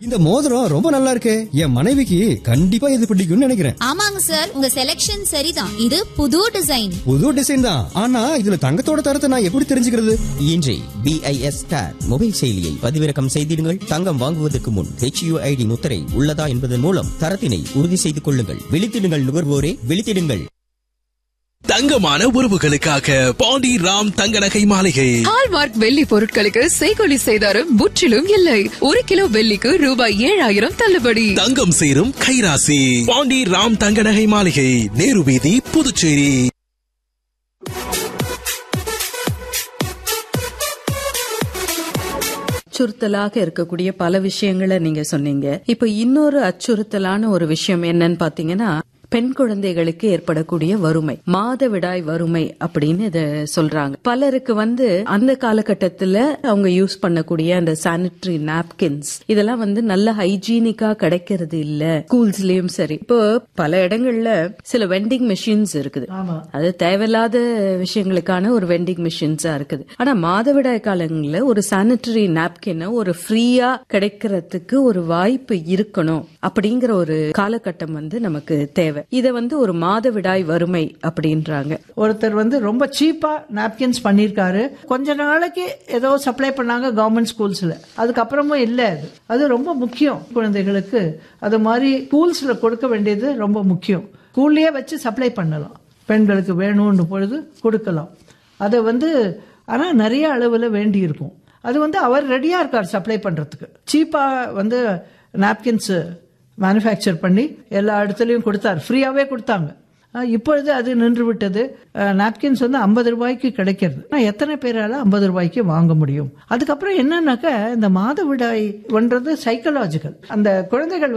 இந்த மோதிரம் ரொம்ப நல்லா இருக்கே என் மனைவிக்கு கண்டிப்பா இது பிடிக்கும்னு நினைக்கிறேன் ஆமாங்க சார் உங்க செலெக்ஷன் சரிதான் இது புது டிசைன் புது டிசைன் தான் ஆனா இதுல தங்கத்தோட தரத்தை நான் எப்படி தெரிஞ்சுக்கிறது இன்றே பிஐஎஸ் ஸ்டார் மொபைல் செயலியை பதிவிறக்கம் செய்திடுங்கள் தங்கம் வாங்குவதற்கு முன் ஹெச்யூஐடி முத்திரை உள்ளதா என்பதன் மூலம் தரத்தினை உறுதி செய்து கொள்ளுங்கள் விழித்திடுங்கள் நுகர்வோரே விழித்திடுங்கள் தங்கமான உறவுகளுக்காக பாண்டி ராம் தங்க நகை மாளிகை ஹால்மார்க் வெள்ளி பொருட்களுக்கு செய்கொலி செய்தாரும் முற்றிலும் இல்லை ஒரு கிலோ வெள்ளிக்கு ரூபாய் ஏழாயிரம் தள்ளுபடி தங்கம் சேரும் கைராசி பாண்டி ராம் தங்க நகை மாளிகை நேரு வீதி புதுச்சேரி அச்சுறுத்தலாக இருக்கக்கூடிய பல விஷயங்களை நீங்க சொன்னீங்க இப்ப இன்னொரு அச்சுறுத்தலான ஒரு விஷயம் என்னன்னு பாத்தீங்கன்னா பெண் குழந்தைகளுக்கு ஏற்படக்கூடிய வறுமை மாதவிடாய் வறுமை அப்படின்னு இத சொல்றாங்க பலருக்கு வந்து அந்த காலகட்டத்துல அவங்க யூஸ் பண்ணக்கூடிய அந்த சானிட்டரி நாப்கின்ஸ் இதெல்லாம் வந்து நல்ல ஹைஜீனிக்கா கிடைக்கிறது இல்ல ஸ்கூல்ஸ்லயும் சரி இப்போ பல இடங்கள்ல சில வெண்டிங் மெஷின்ஸ் இருக்குது அது தேவையில்லாத விஷயங்களுக்கான ஒரு வெண்டிங் மிஷின்ஸா இருக்குது ஆனா மாதவிடாய் காலங்கள்ல ஒரு சானிட்டரி நாப்கினை ஒரு ஃப்ரீயா கிடைக்கிறதுக்கு ஒரு வாய்ப்பு இருக்கணும் அப்படிங்கிற ஒரு காலகட்டம் வந்து நமக்கு தேவை இத வந்து ஒரு மாதவிடாய் வறுமை அப்படின்றாங்க ஒருத்தர் வந்து ரொம்ப சீப்பா நாப்கின்ஸ் பண்ணியிருக்காரு கொஞ்ச நாளைக்கு ஏதோ சப்ளை பண்ணாங்க கவர்மெண்ட் ஸ்கூல்ஸ்ல அதுக்கப்புறமும் இல்லை அது அது ரொம்ப முக்கியம் குழந்தைகளுக்கு அது மாதிரி ஸ்கூல்ஸ்ல கொடுக்க வேண்டியது ரொம்ப முக்கியம் ஸ்கூல்லயே வச்சு சப்ளை பண்ணலாம் பெண்களுக்கு வேணும்னு பொழுது கொடுக்கலாம் அதை வந்து ஆனால் நிறைய அளவில் வேண்டி இருக்கும் அது வந்து அவர் ரெடியாக இருக்கார் சப்ளை பண்ணுறதுக்கு சீப்பாக வந்து நாப்கின்ஸ் மேனுஃபேக்சர் பண்ணி எல்லா இடத்துலையும் கொடுத்தார் ஃப்ரீயாகவே கொடுத்தாங்க அஹ் இப்பொழுது அது நின்று விட்டது நாப்கின்ஸ் வந்து ஐம்பது ரூபாய்க்கு கிடைக்கிறது ஆனால் எத்தனை பேரால ஐம்பது ரூபாய்க்கு வாங்க முடியும் அதுக்கப்புறம் என்னன்னாக்கா இந்த மாதவிடாய் ஒன்றது சைக்கலாஜிக்கல் அந்த குழந்தைகள்